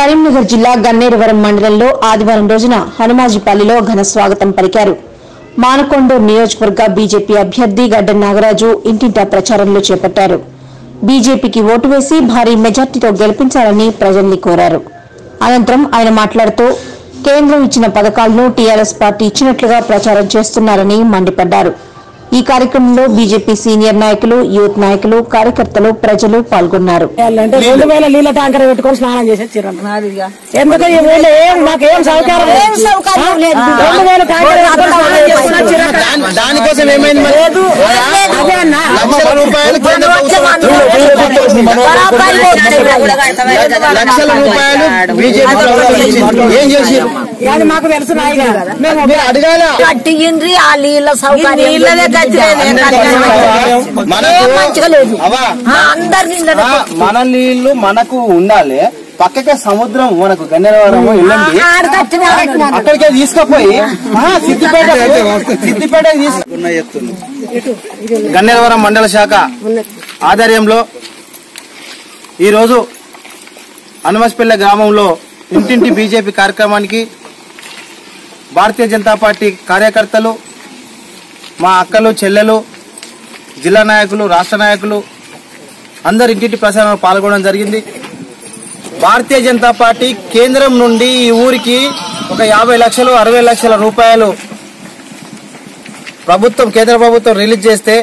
కరీంనగర్ జిల్లా గన్నేరువరం మండలంలో ఆదివారం రోజున హనుమాజిపల్లిలో ఘన స్వాగతం పలికారు మానకొండూరు నియోజకవర్గ బీజేపీ అభ్యర్థి గడ్డ నాగరాజు ఇంటింటా ప్రచారంలో చేపట్టారు బీజేపీకి ఓటు వేసి భారీ మెజార్టీతో గెలిపించాలని ప్రజల్ని కోరారు అనంతరం ఆయన మాట్లాడుతూ కేంద్రం ఇచ్చిన పథకాలను టీఆర్ఎస్ పార్టీ ఇచ్చినట్లుగా ప్రచారం చేస్తున్నారని మండిపడ్డారు ఈ కార్యక్రమంలో బీజేపీ సీనియర్ నాయకులు యూత్ నాయకులు కార్యకర్తలు ప్రజలు పాల్గొన్నారు అంటే రెండు వేల నీళ్ళ ట్యాంకర్ పెట్టుకొని స్నానం చేసే చిరంత ఎందుకు ఈ ఊళ్ళో ఏం మాకేం సౌకర్యం ఏం సౌకర్యం లేదు. రెండు వేల ట్యాంకర్ పెట్టుకొని స్నానం చేస్తున్నా చిరంత. దాని- దానికోసం ఏమైంది మరి లేదు అదే అన్న లక్షల రూపాయలు కేంద్ర ప్రభుత్వం లక్షల రూపాయలు బీజేపీ ప్రభుత్వం ఇచ్చింది ఏం చేసారు అది మాకు తెలుసు నాయన మేము మీరు అడగాల కట్టిండ్రి ఆ నీళ్ళ సౌకర్యం నీళ్ళదే మనకు మంచిగా లేదు అవా ఆ, అందరి నీళ్ళదే ఆ, మన నీళ్లు మనకు ఉండాలి పక్కకే సముద్రం మనకు గన్నేరవరం వెళ్ళండి ఆడ కట్టిన అక్కడికే తీసుకుపోయి ఆ, సిద్దిపేట సిద్దిపేట తీసుకున్న ఎత్తులు గన్నేరవరం మండల శాఖ ఆధ్వర్యంలో ఈరోజు హనుమస్పల్లె గ్రామంలో ఇంటింటి బీజేపీ కార్యక్రమానికి భారతీయ జనతా పార్టీ కార్యకర్తలు మా అక్కలు చెల్లెలు జిల్లా నాయకులు రాష్ట్ర నాయకులు అందరు ఇంటింటి ప్రచారంలో పాల్గొనడం జరిగింది భారతీయ జనతా పార్టీ కేంద్రం నుండి ఈ ఊరికి ఒక యాభై లక్షలు అరవై లక్షల రూపాయలు ప్రభుత్వం కేంద్ర ప్రభుత్వం రిలీజ్ చేస్తే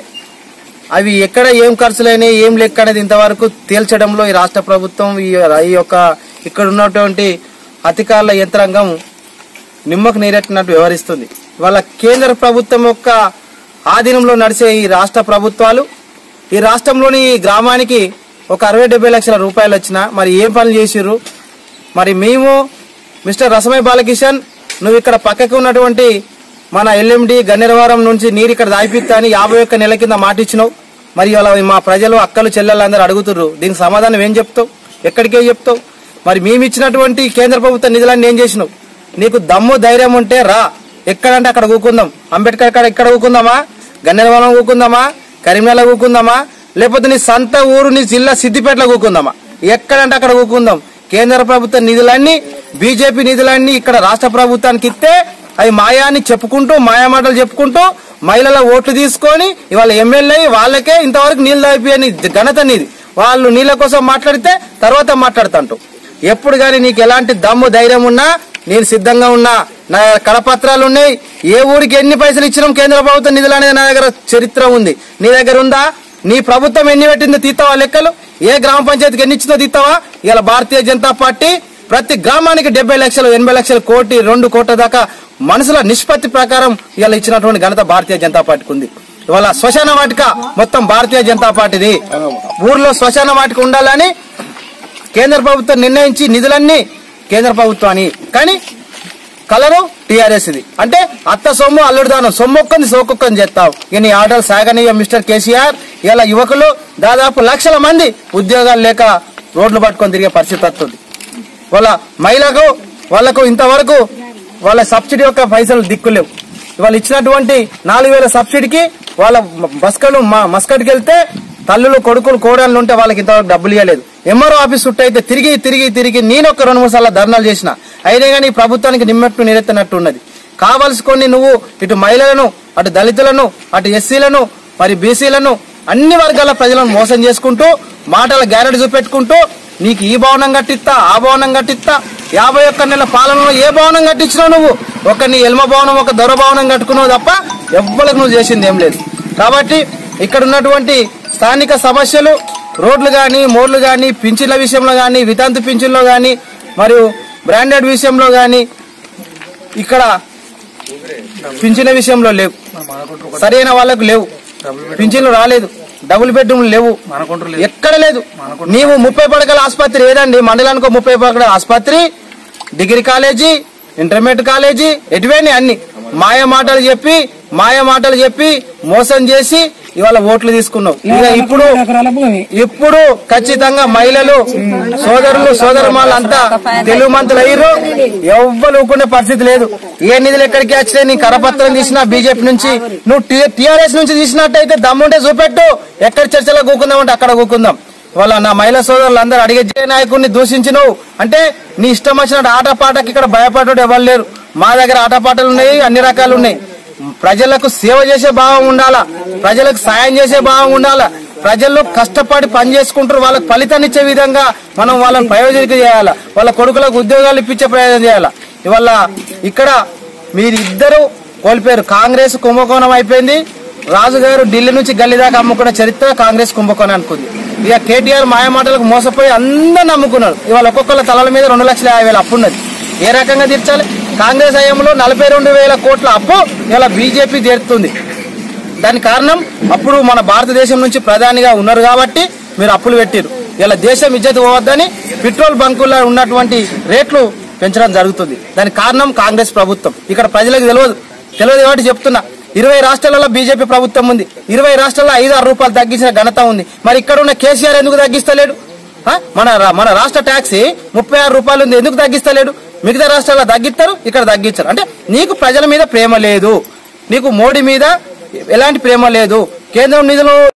అవి ఎక్కడ ఏం ఖర్చులైనాయి ఏం లెక్క అనేది ఇంతవరకు తేల్చడంలో ఈ రాష్ట్ర ప్రభుత్వం ఈ ఈ యొక్క ఇక్కడ ఉన్నటువంటి అధికారుల యంత్రాంగం నిమ్మకు నీరెట్టినట్టు వ్యవహరిస్తుంది వాళ్ళ కేంద్ర ప్రభుత్వం యొక్క ఆధీనంలో నడిచే ఈ రాష్ట్ర ప్రభుత్వాలు ఈ రాష్ట్రంలోని ఈ గ్రామానికి ఒక అరవై డెబ్బై లక్షల రూపాయలు వచ్చిన మరి ఏం పనులు చేసిర్రు మరి మేము మిస్టర్ రసమయ్య బాలకిషన్ నువ్వు ఇక్కడ పక్కకు ఉన్నటువంటి మన ఎల్ఎండి గన్నేరవారం నుంచి నీరు ఇక్కడ దాయిపిస్తా అని యాభై ఒక్క నెలల కింద మాట ఇచ్చినావు మరి ఇవాళ మా ప్రజలు అక్కలు చెల్లెలు అందరూ అడుగుతుర్రు దీనికి సమాధానం ఏం చెప్తావు ఎక్కడికే చెప్తావు మరి మేము ఇచ్చినటువంటి కేంద్ర ప్రభుత్వ నిధులన్నీ ఏం చేసినావు నీకు దమ్ము ధైర్యం ఉంటే రా ఎక్కడంటే అక్కడ కూకుందాం అంబేద్కర్ కాడ ఇక్కడ కూకుందామా గన్నేరవరం కూకుందామా కరీంనగర్ కూకుందామా లేకపోతే నీ సొంత ఊరు నీ జిల్లా సిద్దిపేటలో కూకుందామా ఎక్కడంటే అక్కడ కూకుందాం కేంద్ర ప్రభుత్వ నిధులన్నీ బీజేపీ నిధులన్నీ ఇక్కడ రాష్ట్ర ప్రభుత్వానికి ఇస్తే అవి మాయాన్ని చెప్పుకుంటూ మాయా మాటలు చెప్పుకుంటూ మహిళల ఓట్లు తీసుకొని ఇవాళ ఎమ్మెల్యే వాళ్ళకే ఇంతవరకు నీళ్ళు అయిపోయని ఘనత నీది వాళ్ళు నీళ్ళ కోసం మాట్లాడితే తర్వాత మాట్లాడుతుంటావు ఎప్పుడు కానీ నీకు ఎలాంటి దమ్ము ధైర్యం ఉన్నా నేను సిద్ధంగా ఉన్నా నా కరపత్రాలు ఉన్నాయి ఏ ఊరికి ఎన్ని పైసలు ఇచ్చినాం కేంద్ర ప్రభుత్వం నిధులు అనేది నా దగ్గర చరిత్ర ఉంది నీ దగ్గర ఉందా నీ ప్రభుత్వం ఎన్ని పెట్టిందో తీస్తావా లెక్కలు ఏ గ్రామ పంచాయతీకి ఎన్ని ఇచ్చిందో తీస్తావా ఇలా భారతీయ జనతా పార్టీ ప్రతి గ్రామానికి డెబ్బై లక్షలు ఎనభై లక్షల కోటి రెండు కోట్ల దాకా మనుషుల నిష్పత్తి ప్రకారం ఇలా ఇచ్చినటువంటి ఘనత భారతీయ జనతా పార్టీకి ఉంది ఇవాళ శ్మశాన వాటిక మొత్తం భారతీయ జనతా పార్టీది ఊర్లో శ్మశాన వాటిక ఉండాలని కేంద్ర ప్రభుత్వం నిర్ణయించి నిధులన్నీ కేంద్ర ప్రభుత్వాన్ని కానీ కలరు టీఆర్ఎస్ ఇది అంటే అత్త సొమ్ము అల్లుడు దానం సొమ్మొక్కంది సోకొక్కని చేస్తావు ఇక నీ ఆర్డర్ సాగనీయ మిస్టర్ కేసీఆర్ ఇలా యువకులు దాదాపు లక్షల మంది ఉద్యోగాలు లేక రోడ్లు పట్టుకొని తిరిగే పరిస్థితి వస్తుంది వాళ్ళ మహిళకు వాళ్ళకు ఇంతవరకు వాళ్ళ సబ్సిడీ యొక్క పైసలు దిక్కులేవు వాళ్ళు ఇచ్చినటువంటి నాలుగు వేల సబ్సిడీకి వాళ్ళ బస్కలు మస్కట్కి వెళ్తే తల్లులు కొడుకులు కోడళ్ళు ఉంటే వాళ్ళకి ఇంతవరకు డబ్బులు ఇవ్వలేదు ఎంఆర్ఓ ఆఫీస్ చుట్టూ అయితే తిరిగి తిరిగి తిరిగి నేను ఒక రెండు మూడు సార్లు ధర్నాలు చేసిన అయినా కానీ ఈ ప్రభుత్వానికి నిమ్మట్టు నిరెత్తనట్టు ఉన్నది కావలసుకొని నువ్వు ఇటు మహిళలను అటు దళితులను అటు ఎస్సీలను మరి బీసీలను అన్ని వర్గాల ప్రజలను మోసం చేసుకుంటూ మాటల గ్యారెంటీ చూపెట్టుకుంటూ నీకు ఈ భవనం కట్టిస్తా ఆ భవనం కట్టిస్తా యాభై ఒక్క నెలల పాలనలో ఏ భవనం కట్టించినావు నువ్వు ఒక నీ ఎల్మ భవనం ఒక దొర భవనం కట్టుకున్నావు తప్ప ఎవ్వరికి నువ్వు చేసింది ఏం లేదు కాబట్టి ఇక్కడ ఉన్నటువంటి స్థానిక సమస్యలు రోడ్లు కానీ మోర్లు కానీ పింఛన్ల విషయంలో కానీ వితంతు పింఛన్లో కానీ మరియు బ్రాండెడ్ విషయంలో కానీ ఇక్కడ పింఛన్ల విషయంలో లేవు సరైన వాళ్ళకు లేవు పింఛన్లు రాలేదు డబుల్ బెడ్రూమ్లు లేవు ఎక్కడ లేదు నీవు ముప్పై పడకల ఆసుపత్రి ఏదండి మండలానికి ఒక ముప్పై పడకల ఆసుపత్రి డిగ్రీ కాలేజీ ఇంటర్మీడియట్ కాలేజీ ఎటువైనా అన్ని మాయ మాటలు చెప్పి మాయ మాటలు చెప్పి మోసం చేసి ఇవాళ ఓట్లు తీసుకున్నావు ఇక ఇప్పుడు ఎకరాల భూమి ఇప్పుడు ఖచ్చితంగా మహిళలు సోదరులు సోదరుమాలు అంతా తెలుగు మంత్రులు అయ్యారు ఎవ్వరు ఊరుకునే పరిస్థితి లేదు ఏ నిధులు ఎక్కడికి వచ్చినాయి నీ కరపత్రం తీసినా బీజేపీ నుంచి నువ్వు టీఆర్ఎస్ నుంచి తీసినట్టయితే దమ్ముంటే చూపెట్టు ఎక్కడ చర్చలో కూకుందాం అంటే అక్కడ కూకుందాం వాళ్ళ నా మహిళా సోదరులు అందరూ అడిగే జయ నాయకుడిని దూషించినవు అంటే నీ ఇష్టం వచ్చినట్టు ఆటపాటకి ఇక్కడ భయపడేటోడు ఎవరు లేరు మా దగ్గర ఆటపాటలు ఉన్నాయి అన్ని రకాలు ఉన్నాయి ప్రజలకు సేవ చేసే భావం ఉండాలా ప్రజలకు సాయం చేసే భావం ఉండాలా ప్రజల్లో కష్టపడి పని చేసుకుంటారు వాళ్ళకి ఫలితాన్ని ఇచ్చే విధంగా మనం వాళ్ళని ప్రయోజనం చేయాలా వాళ్ళ కొడుకులకు ఉద్యోగాలు ఇప్పించే ప్రయోజనం చేయాలా ఇవాళ ఇక్కడ మీరిద్దరూ కోల్పోయారు కాంగ్రెస్ కుంభకోణం అయిపోయింది రాజు గారు ఢిల్లీ నుంచి గల్లీ దాకా అమ్ముకున్న చరిత్ర కాంగ్రెస్ కుంభకోణం అనుకుంది ఇక కేటీఆర్ మాయ మాటలకు మోసపోయి అందరు నమ్ముకున్నారు ఇవాళ ఒక్కొక్కళ్ళ తలల మీద రెండు లక్షల యాభై వేల అప్పు ఉన్నది ఏ రకంగా తీర్చాలి కాంగ్రెస్ హయాంలో నలభై రెండు వేల కోట్ల అప్పు ఇవాళ బీజేపీ తీరుతుంది దానికి కారణం అప్పుడు మన భారతదేశం నుంచి ప్రధానిగా ఉన్నారు కాబట్టి మీరు అప్పులు పెట్టారు ఇలా దేశం ఇజ్జత్ పోవద్దని పెట్రోల్ బంకుల్లో ఉన్నటువంటి రేట్లు పెంచడం జరుగుతుంది దానికి కారణం కాంగ్రెస్ ప్రభుత్వం ఇక్కడ ప్రజలకు తెలియదు తెలియదు కాబట్టి చెప్తున్నా ఇరవై రాష్ట్రాలలో బీజేపీ ప్రభుత్వం ఉంది ఇరవై రాష్ట్రాల్లో ఐదు ఆరు రూపాయలు తగ్గించిన ఘనత ఉంది మరి ఇక్కడ ఉన్న కేసీఆర్ ఎందుకు తగ్గిస్తలేడు ఆ? మన రా- మన రాష్ట్ర ట్యాక్స్ ముప్పై ఆరు రూపాయలు ఉంది ఎందుకు తగ్గిస్తలేడు మిగతా రాష్ట్రాల్లో తగ్గిస్తారు ఇక్కడ తగ్గించారు అంటే నీకు ప్రజల మీద ప్రేమ లేదు నీకు మోడీ మీద ఎలాంటి ప్రేమ లేదు కేంద్రం నిధులు